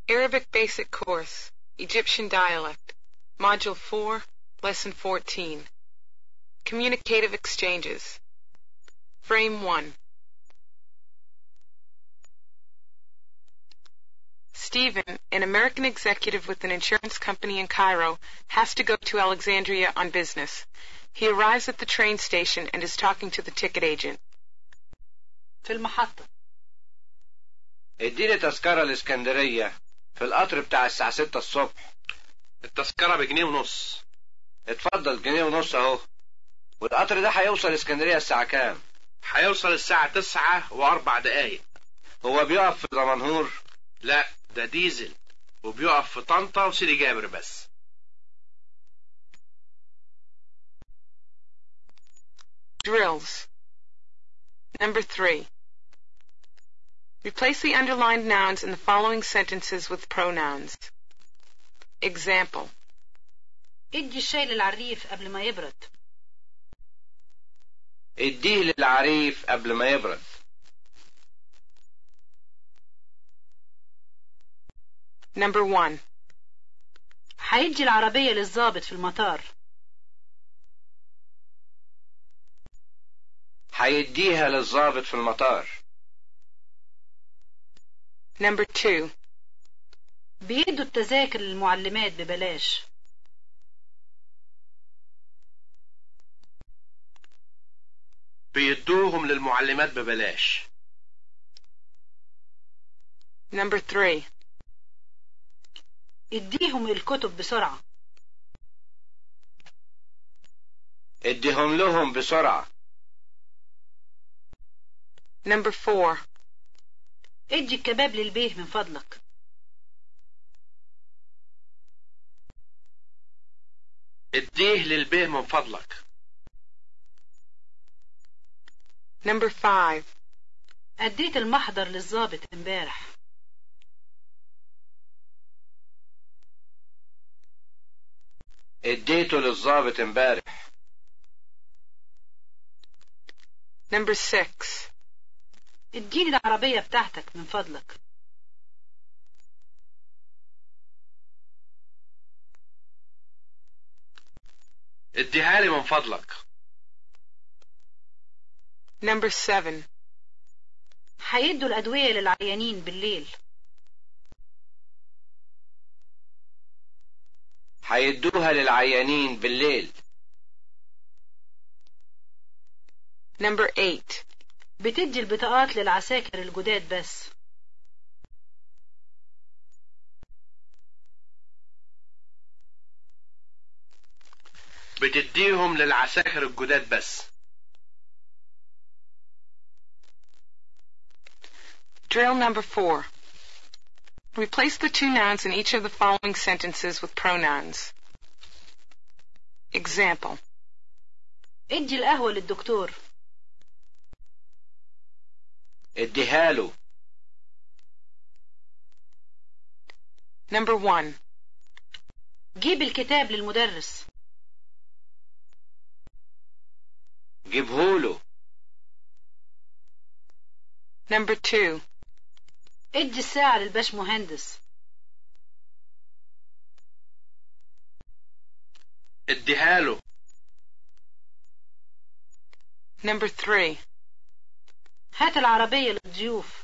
Arabic Basic Course, Egyptian Dialect, Module 4, Lesson 14. Communicative Exchanges. Frame 1. Stephen, an American executive with an insurance company in Cairo, has to go to Alexandria on business. He arrives at the train station and is talking to the ticket agent. في المحطة اديني تذكرة الاسكندرية في القطر بتاع الساعة ستة الصبح التذكرة بجنيه ونص اتفضل جنيه ونص اهو والقطر ده هيوصل اسكندرية الساعة كام هيوصل الساعة تسعة وأربع دقايق هو بيقف في دمنهور لا ده ديزل وبيقف في طنطا وسيدي جابر بس Drills. Number 3. Replace the underlined nouns in the following sentences with pronouns. Example. ادي الشاي للعريف قبل ما يبرد اديه للعريف قبل ما يبرد Number 1. هيدي العربية للضابط في المطار هيديها للضابط في المطار Number 2. بيدوا التذاكر للمعلمات ببلاش بيدوهم للمعلمات ببلاش Number 3. اديهم الكتب بسرعة اديهم لهم بسرعة Number 4. ادي الكباب للبيه من فضلك اديه للبيه من فضلك Number 5. اديت المحضر للضابط امبارح اديته للضابط امبارح Number 6. اديني العربية بتاعتك من فضلك اديها لي من فضلك Number 7. هيدوا الأدوية للعيانين بالليل هيدوها للعيانين بالليل Number 8. بتدي البطاقات للعساكر الجداد بس بتديهم للعساكر الجداد بس Drill number 4. Replace the two nouns in each of the following sentences with pronouns. Example. ادي القهوة للدكتور اديها له Number 1. جيب الكتاب للمدرس جيبهوله Number 2. ادي الساعة للباش مهندس اديها له Number 3. هات العربية للضيوف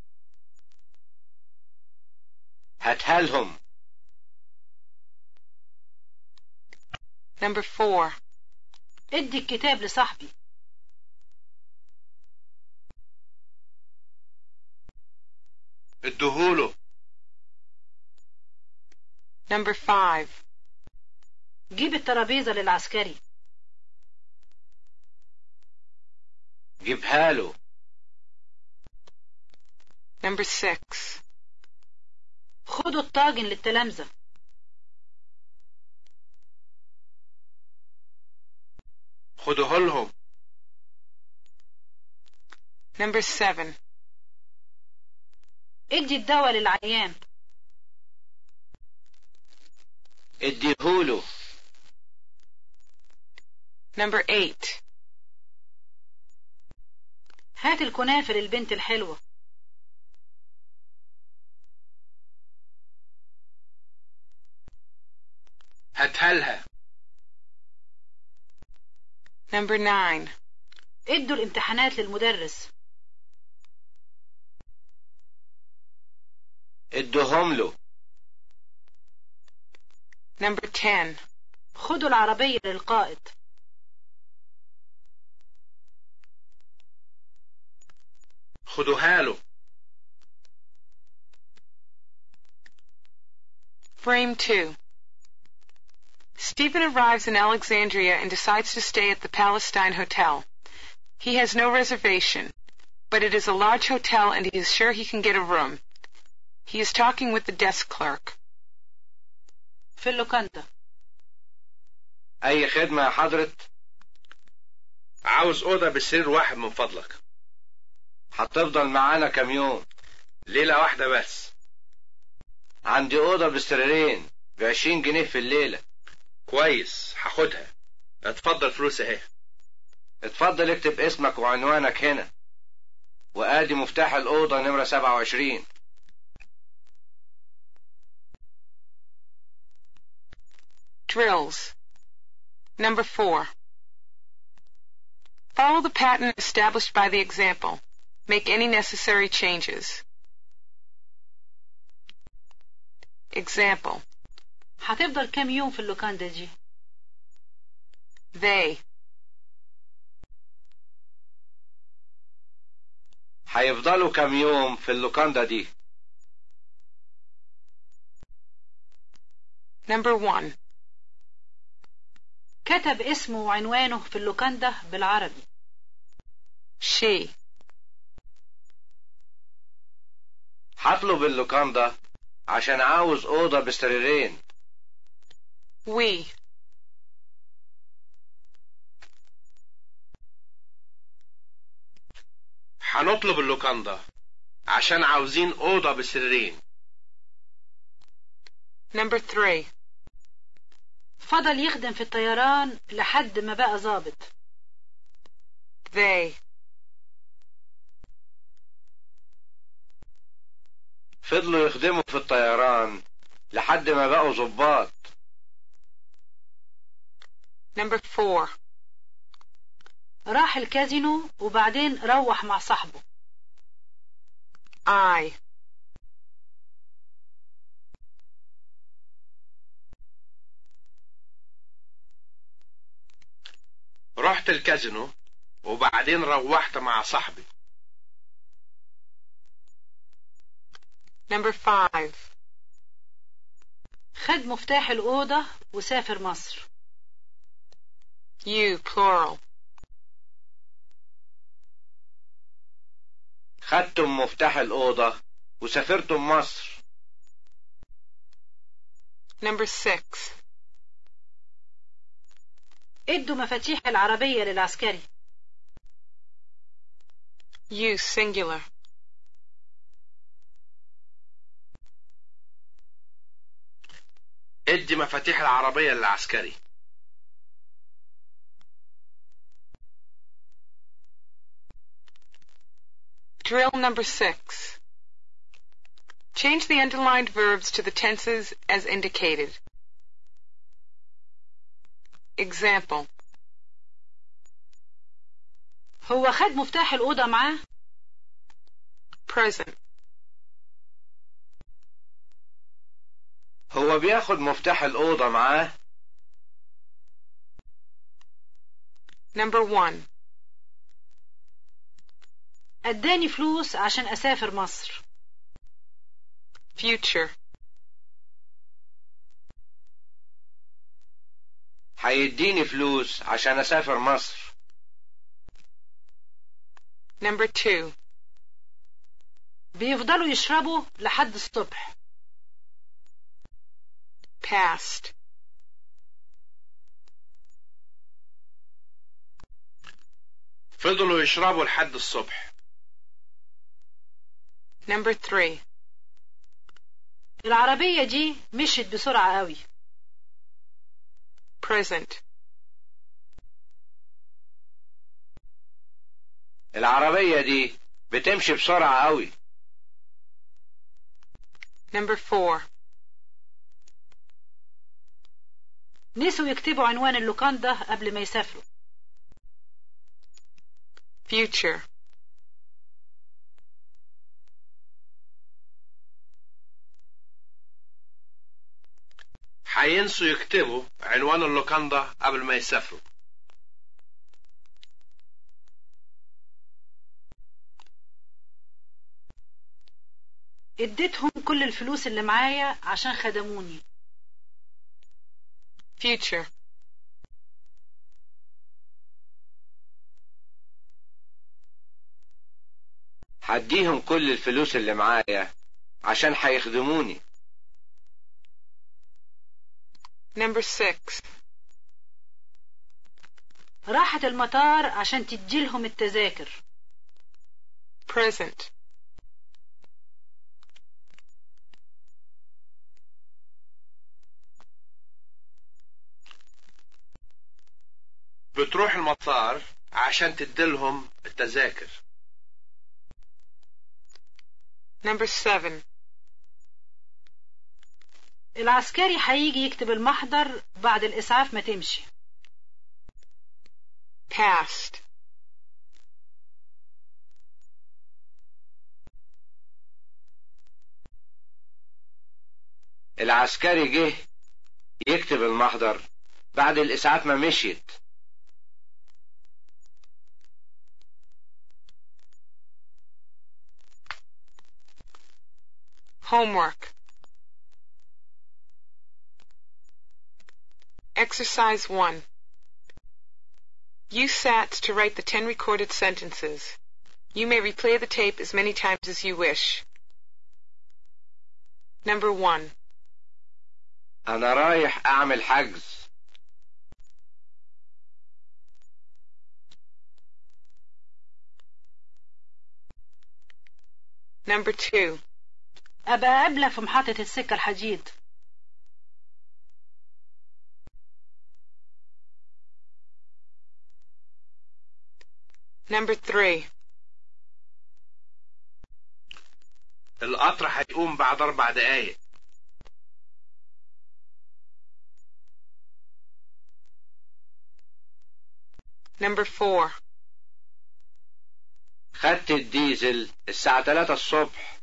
هاتها لهم Number 4. ادي الكتاب لصاحبي اديهوله Number 5. جيب الترابيزة للعسكري جيبها له Number 6. خدوا الطاجن للتلامذة خدوه لهم Number 7. ادي الدواء للعيان اديهوله Number 8. هات الكنافة للبنت الحلوة هاتها لها Number 9. ادوا الامتحانات للمدرس ادوهم له Number 10. خدوا العربية للقائد خدوها له Frame 2. Stephen arrives in Alexandria and decides to stay at the Palestine Hotel. He has no reservation, but it is a large hotel and he is sure he can get a room. He is talking with the desk clerk. في اللوكاندا اي خدمة يا حضرة عاوز أوضة بسرير واحد من فضلك هتفضل معانا كام يوم ليلة واحدة بس عندي اوضة بسريرين بعشرين جنيه في الليلة كويس هاخدها اتفضل فلوس اهي اتفضل اكتب اسمك وعنوانك هنا وادي مفتاح الاوضة نمرة سبعة وعشرين Drills. Number 4. Follow the pattern established by the example. Make any necessary changes. Example. هتفضل كام يوم في اللوكاندا دي They. هيفضلوا كام يوم في اللوكاندا دي Number 1. كتب اسمه وعنوانه في اللوكاندا بالعربي She. هطلب اللوكاندا عشان عاوز اوضة بسريرين We. هنطلب اللوكاندا عشان عاوزين أوضة بسريرين Number 3. فضل يخدم في الطيران لحد ما بقى ظابط They. فضلوا يخدموا في الطيران لحد ما بقوا ظباط Number 4. راح الكازينو وبعدين روح مع صاحبه I. رحت الكازينو وبعدين روحت مع صاحبي Number 5. خد مفتاح الأوضة وسافر مصر You, plural. خدتم مفتاح الأوضة وسافرتم مصر Number 6. ادوا مفاتيح العربية للعسكري You, singular. ادي مفاتيح العربية للعسكري Drill number 6. Change the underlined verbs to the tenses as indicated. Example. هو خد مفتاح الأوضة معاه Present. هو بياخد مفتاح الأوضة معاه Number 1. اداني فلوس عشان أسافر مصر Future. هيديني فلوس عشان أسافر مصر Number 2. بيفضلوا يشربوا لحد الصبح Past. فضلوا يشربوا لحد الصبح Number 3. العربية دي مشيت بسرعة قوي Present. العربية دي بتمشي بسرعة قوي Number 4. نسوا يكتبوا عنوان اللوكاندا قبل ما يسافروا future, هينسوا يكتبوا عنوان اللوكاندا قبل ما يسافروا اديتهم كل الفلوس اللي معايا عشان خدموني future, هديهم كل الفلوس اللي معايا عشان هيخدموني number six, راحت المطار عشان تديلهم التذاكر present, بتروح المطار عشان تديلهم التذاكر number seven, العسكري هيجي يكتب المحضر بعد الإسعاف ما تمشي past, العسكري جه يكتب المحضر بعد الإسعاف ما مشيت homework. Exercise 1. Use SATs to write the 10 recorded sentences. You may replay the tape as many times as you wish. Number 1. أنا رايح أعمل حجز Number 2. أبقى أقابلك في محطة السكة الحديد Number 3. القطر هيقوم بعد أربع دقايق Number 4. خدت الديزل الساعة 3 الصبح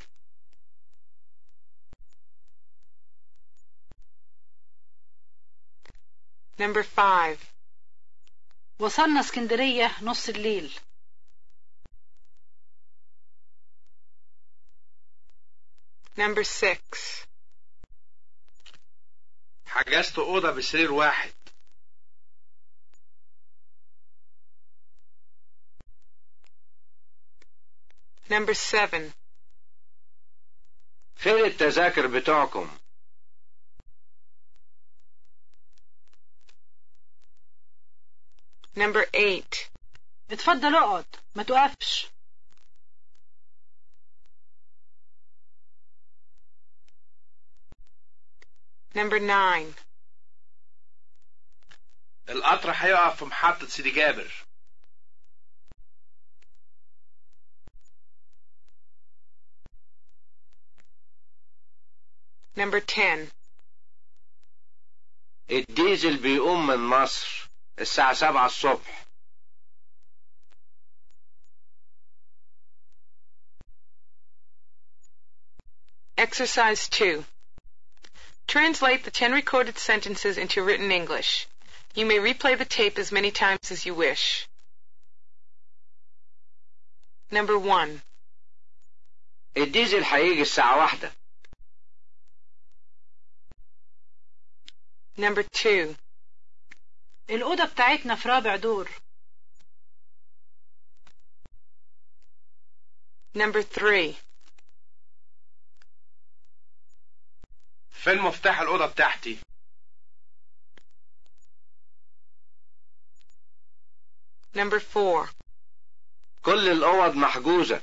Number 5. وصلنا اسكندرية نص الليل Number 6. حجزت أوضة بسرير واحد Number 7. فين التذاكر بتوعكم Number 8. اتفضل اقعد ما توقفش Number 9. القطر هيقف في محطة سيدي جابر Number 10. الديزل بيقوم من مصر الساعة 7 الصبح Exercise 2. Translate the 10 recorded sentences into written English. You may replay the tape as many times as you wish. Number 1. الديزل هيجي الساعة واحدة Number 2. الأوضة بتاعتنا في رابع دور Number 3. فين مفتاح الأوضة بتاعتي Number 4. كل الأوض محجوزة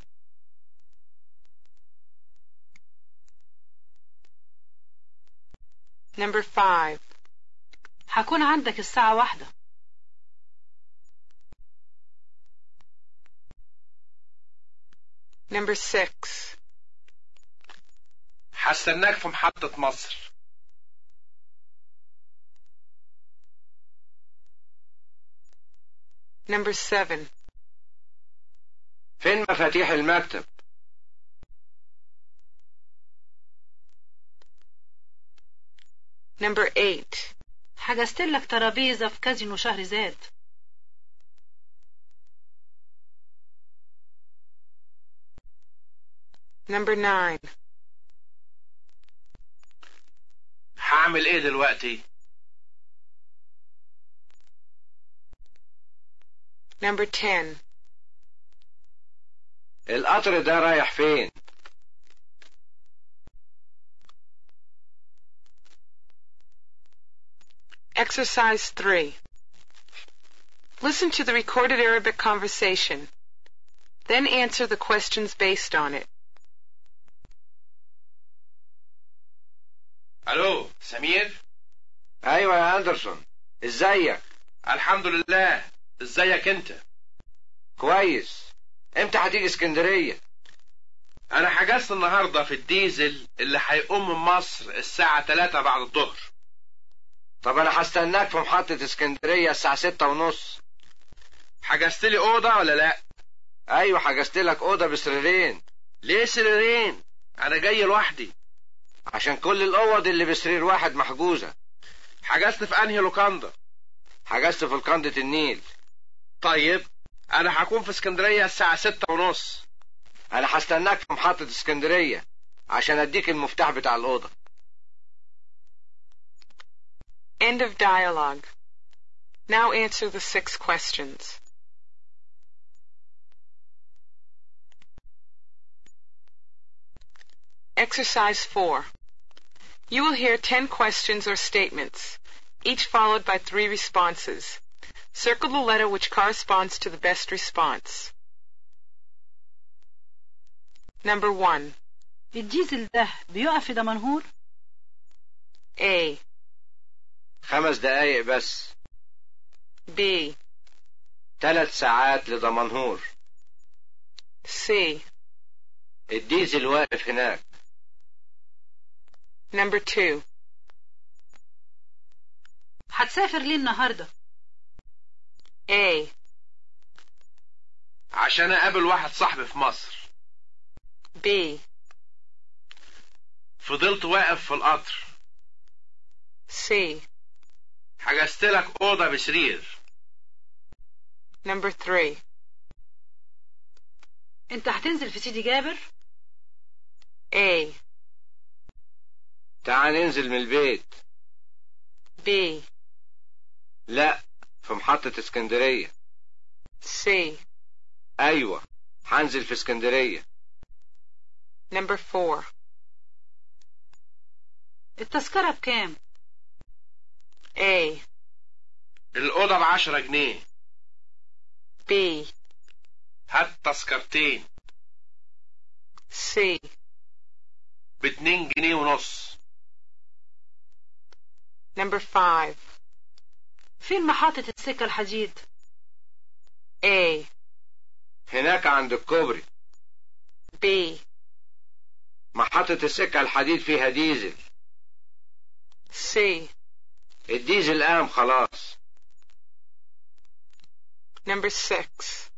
Number 5. هكون عندك الساعة واحدة Number 6. هستناك في محطة مصر Number 7. فين مفاتيح المكتب Number 8. حجزت لك ترابيزة في كازينو شهر زاد Number 9. هعمل ايه دلوقتي Number 10. القطر ده رايح فين Exercise 3. Listen to the recorded Arabic conversation. Then answer the questions based on it. الو سمير ايوه يا اندرسون ازيك الحمد لله ازيك انت كويس امتى هتيجي اسكندريه انا حجزت النهارده في الديزل اللي هيقوم من مصر الساعة 3 بعد الظهر طب انا هستناك في محطه اسكندريه الساعه ستة ونص حجزت لي اوضة ولا لا ايوه حجزت لك اوضه بسريرين ليه سريرين انا جاي لوحدي عشان كل الاوض اللي بسرير واحد محجوزه حجزت في انهي لوكاندا حجزت في لقندة النيل طيب انا هكون في اسكندرية الساعة ستة ونص انا هستناك في محطه اسكندريه عشان اديك المفتاح بتاع الاوضه End of dialogue. Now answer the six questions. Exercise 4. You will hear 10 questions or statements, each followed by three responses. Circle the letter which corresponds to the best response. Number 1. الديزل ده بيقف في دمنهور A. خمس دقايق بس B. ثلاث ساعات لدمنهور C. الديزل واقف هناك Number 2. هتسافر ليه النهاردة A. عشان اقابل واحد صاحبي في مصر B. فضلت واقف في القطر C. حجزت لك اوضة بسرير Number 3. انت هتنزل في سيدي جابر A. تعال ننزل من البيت B. لا في محطة اسكندرية C. ايوه هنزل في اسكندرية Number 4. التذكرة بكام A. الأوضة بعشرة جنيه B. هات تذكرتين C. باتنين جنيه ونص Number 5. فين محطة السكة الحديد A. هناك عند الكوبري B. محطة السكة الحديد فيها ديزل C. الديزل قام خلاص Number 6.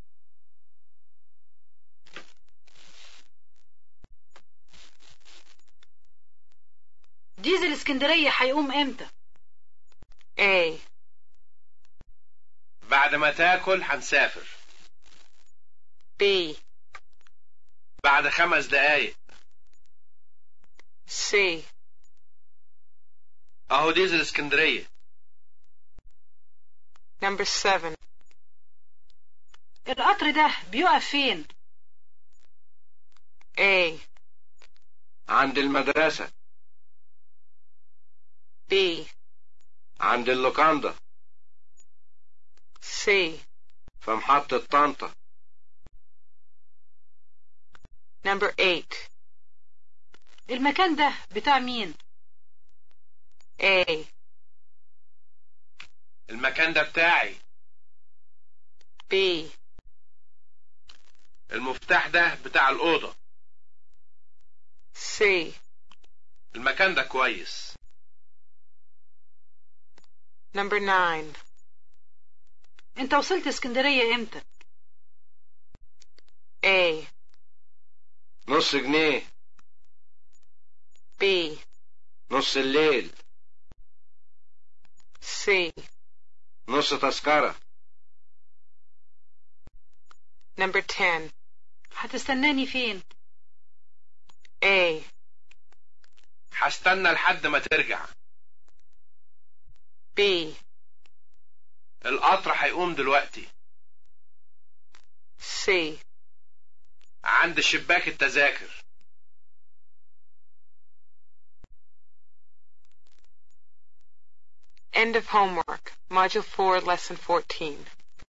ديزل اسكندرية هيقوم امتى A. بعد ما تاكل هنسافر B. بعد خمس دقايق C. اهو ديزل اسكندرية Number 7. القطر ده بيقف فين A. عند المدرسة B. عند اللوكاندا C. في محطة طنطا Number 8. المكان ده بتاع مين A. المكان ده بتاعي B. المفتاح ده بتاع الأوضة C. المكان ده كويس Number 9. انت وصلت اسكندرية امتى A, نص جنيه B, نص الليل C. نص تذكرة Number 10. هتستناني فين A, هستنى لحد ما ترجع B, القطر هيقوم دلوقتي C. عند شباك التذاكر End of homework. Module 4, Lesson 14.